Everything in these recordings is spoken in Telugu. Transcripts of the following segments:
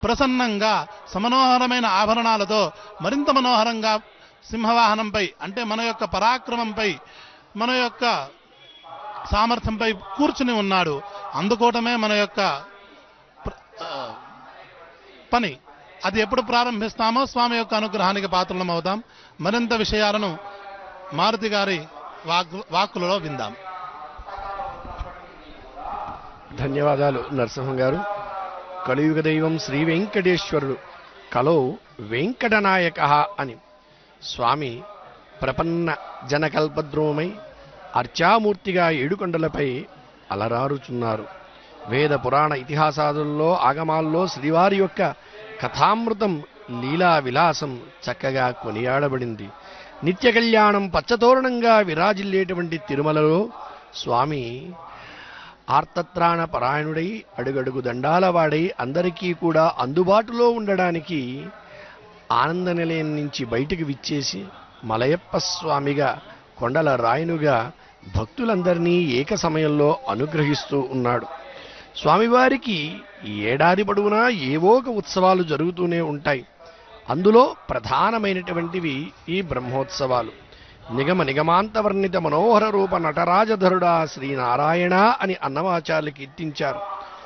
ప్రసన్నంగా సమనోహరమైన ఆభరణాలతో మరింత మనోహరంగా సింహవాహనంపై అంటే మన యొక్క పరాక్రమంపై మన యొక్క సామర్థ్యంపై కూర్చుని ఉన్నాడు అందుకోవటమే మన యొక్క ప్ర- ఆ, పని అది ఎప్పుడు ప్రారంభిస్తామో స్వామి యొక్క అనుగ్రహానికి పాత్రలం అవుతాం మరింత విషయాలను మారుతి గారి వాక్ వాక్కులలో విందాం ధన్యవాదాలు నరసింహం గారు కలియుగ దైవం శ్రీ వెంకటేశ్వరుడు కలో వెంకటనాయక అని స్వామి ప్రపన్న జనకల్పద్రోమై అర్చామూర్తిగా ఏడుకొండలపై అలరారుచున్నారు వేద పురాణ ఇతిహాసాదుల్లో ఆగమాల్లో శ్రీవారి యొక్క కథామృతం లీలా విలాసం చక్కగా కొనియాడబడింది నిత్య కళ్యాణం పచ్చతోరణంగా విరాజిల్లేటువంటి తిరుమలలో స్వామి ఆర్తత్రాణ పరాయణుడై అడుగడుగు దండాల వాడై అందరికీ కూడా అందుబాటులో ఉండడానికి ఆనంద నిలయం నుంచి బయటికి విచ్చేసి మలయప్ప స్వామిగా కొండల రాయనుగా భక్తులందరినీ ఏక సమయంలో అనుగ్రహిస్తూ ఉన్నాడు స్వామివారికి ఈ ఏడాది పొడవునా ఏవో ఒక ఉత్సవాలు జరుగుతూనే ఉంటాయి అందులో ప్రధానమైనటువంటివి ఈ బ్రహ్మోత్సవాలు నిగమ నిగమాంతవర్ణిత మనోహర రూప నటరాజధరుడా శ్రీనారాయణ అని అన్నమాచార్యులు కీర్తించారు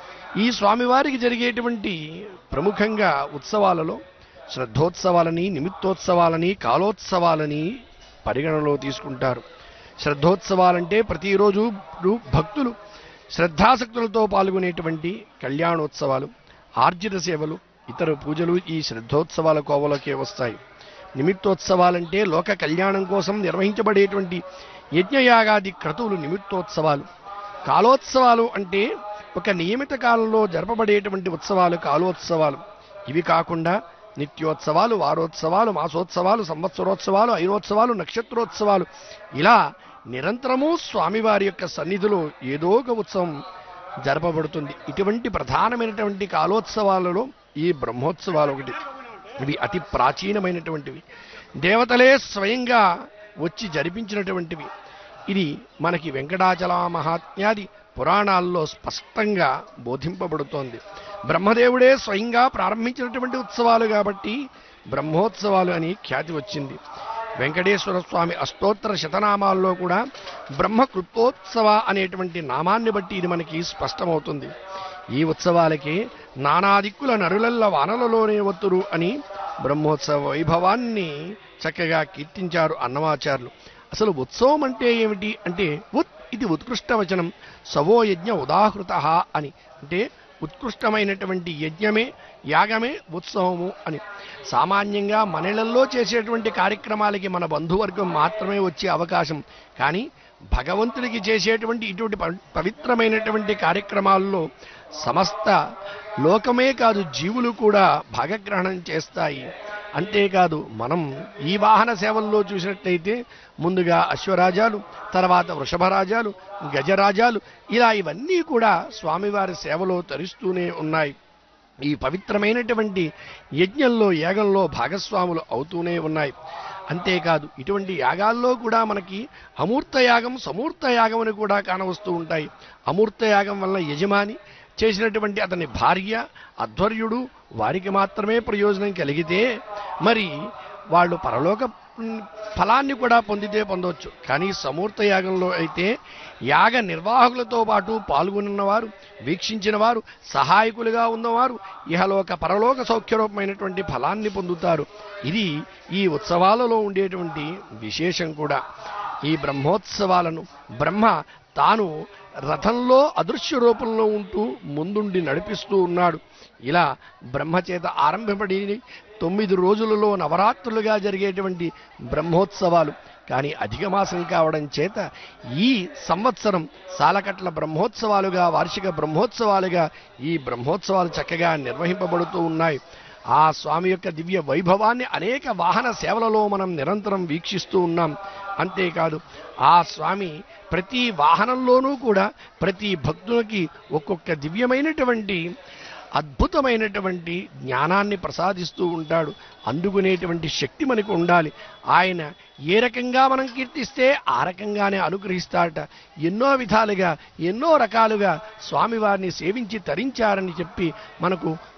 ఈ స్వామివారికి జరిగేటువంటి ప్రముఖంగా ఉత్సవాలలో శ్రద్ధోత్సవాలని నిమిత్తోత్సవాలని కాలోత్సవాలని పరిగణలో తీసుకుంటారు శ్రద్ధోత్సవాలంటే ప్రతిరోజు రు- భక్తులు శ్రద్ధాసక్తులతో పాల్గొనేటువంటి కళ్యాణోత్సవాలు ఆర్జిత సేవలు ఇతర పూజలు ఈ శ్రద్ధోత్సవాల కోవలోకే వస్తాయి నిమిత్తోత్సవాలంటే లోక కళ్యాణం కోసం నిర్వహించబడేటువంటి యజ్ఞయాగాది క్రతువులు నిమిత్తోత్సవాలు కాలోత్సవాలు అంటే ఒక నియమిత కాలంలో జరపబడేటువంటి ఉత్సవాలు కాలోత్సవాలు ఇవి కాకుండా నిత్యోత్సవాలు వారోత్సవాలు మాసోత్సవాలు సంవత్సరోత్సవాలు ఐరోత్సవాలు నక్షత్రోత్సవాలు ఇలా నిరంతరము స్వామివారి యొక్క సన్నిధిలో ఏదో ఒక ఉత్సవం జరపబడుతుంది ఇటువంటి ప్రధానమైనటువంటి కాలోత్సవాలలో ఈ బ్రహ్మోత్సవాలు ఒకటి ఇవి అతి ప్రాచీనమైనటువంటివి దేవతలే స్వయంగా వచ్చి జరిపించినటువంటివి ఇది మనకి వెంకటాచల మహాత్మ్యాది పురాణాల్లో స్పష్టంగా బోధింపబడుతోంది బ్రహ్మదేవుడే స్వయంగా ప్రారంభించినటువంటి ఉత్సవాలు కాబట్టి బ్రహ్మోత్సవాలు అని ఖ్యాతి వచ్చింది వెంకటేశ్వర స్వామి అష్టోత్తర శతనామాల్లో కూడా బ్రహ్మ కృప్తోత్సవ అనేటువంటి నామాన్ని బట్టి ఇది మనకి స్పష్టమవుతుంది ఈ ఉత్సవాలకి నానాదిక్కుల నరులల్ల వానలలోనే వత్తురు అని బ్రహ్మోత్సవ వైభవాన్ని చక్కగా కీర్తించారు అన్నమాచార్యులు అసలు ఉత్సవం అంటే ఏమిటి అంటే ఉత్ ఇది ఉత్కృష్ట వచనం సవో యజ్ఞ ఉదాహృత అని అంటే ఉత్కృష్టమైనటువంటి యజ్ఞమే యాగమే ఉత్సవము అని సామాన్యంగా మనలలో చేసేటువంటి కార్యక్రమాలకి మన బంధువర్గం మాత్రమే వచ్చే అవకాశం కానీ భగవంతుడికి చేసేటువంటి ఇటువంటి పవి- పవిత్రమైనటువంటి కార్యక్రమాల్లో సమస్త లోకమే కాదు జీవులు కూడా భాగగ్రహణం చేస్తాయి అంతేకాదు మనం ఈ వాహన సేవల్లో చూసినట్లయితే ముందుగా అశ్వరాజాలు తర్వాత వృషభరాజాలు గజరాజాలు ఇలా ఇవన్నీ కూడా స్వామివారి సేవలో తరిస్తూనే ఉన్నాయి ఈ పవిత్రమైనటువంటి యజ్ఞంలో యాగంలో భాగస్వాములు అవుతూనే ఉన్నాయి అంతేకాదు ఇటువంటి యాగాల్లో కూడా మనకి అమూర్త యాగం సమూర్త యాగం అని కూడా కానవస్తూ ఉంటాయి అమూర్త యాగం వల్ల యజమాని చేసినటువంటి అతని భార్య అధ్వర్యుడు వారికి మాత్రమే ప్రయోజనం కలిగితే మరి వాళ్ళు పరలోక ఉమ్, ఫలాన్ని కూడా పొందితే పొందవచ్చు కానీ సమూర్త యాగంలో అయితే యాగ నిర్వాహకులతో పాటు పాల్గొన్నవారు వీక్షించిన వారు సహాయకులుగా ఉన్నవారు ఇహలోక పరలోక సౌఖ్యరూపమైనటువంటి ఫలాన్ని పొందుతారు ఇది ఈ ఉత్సవాలలో ఉండేటువంటి విశేషం కూడా ఈ బ్రహ్మోత్సవాలను బ్రహ్మ తాను రథంలో అదృశ్య రూపంలో ఉంటూ ముందుండి నడిపిస్తూ ఉన్నాడు ఇలా బ్రహ్మచేత ఆరంభపడి తొమ్మిది రోజులలో నవరాత్రులుగా జరిగేటువంటి బ్రహ్మోత్సవాలు కానీ అధిక మాసం కావడం చేత ఈ సంవత్సరం సాలకట్ల బ్రహ్మోత్సవాలుగా వార్షిక బ్రహ్మోత్సవాలుగా ఈ బ్రహ్మోత్సవాలు చక్కగా నిర్వహింపబడుతూ ఉన్నాయి ఆ స్వామి యొక్క దివ్య వైభవాన్ని అనేక వాహన సేవలలో మనం నిరంతరం వీక్షిస్తూ ఉన్నాం అంతేకాదు ఆ స్వామి ప్రతి వాహనంలోనూ కూడా ప్రతి భక్తులకి ఒక్కొక్క దివ్యమైనటువంటి అద్భుతమైనటువంటి జ్ఞానాన్ని ప్రసాదిస్తూ ఉంటాడు అందుకునేటువంటి శక్తి మనకు ఉండాలి ఆయన ఏ రకంగా మనం కీర్తిస్తే ఆ రకంగానే అనుగ్రహిస్తాడట ఎన్నో విధాలుగా ఎన్నో రకాలుగా స్వామివారిని సేవించి తరించారని చెప్పి మనకు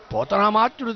పోతనామాత్యుడు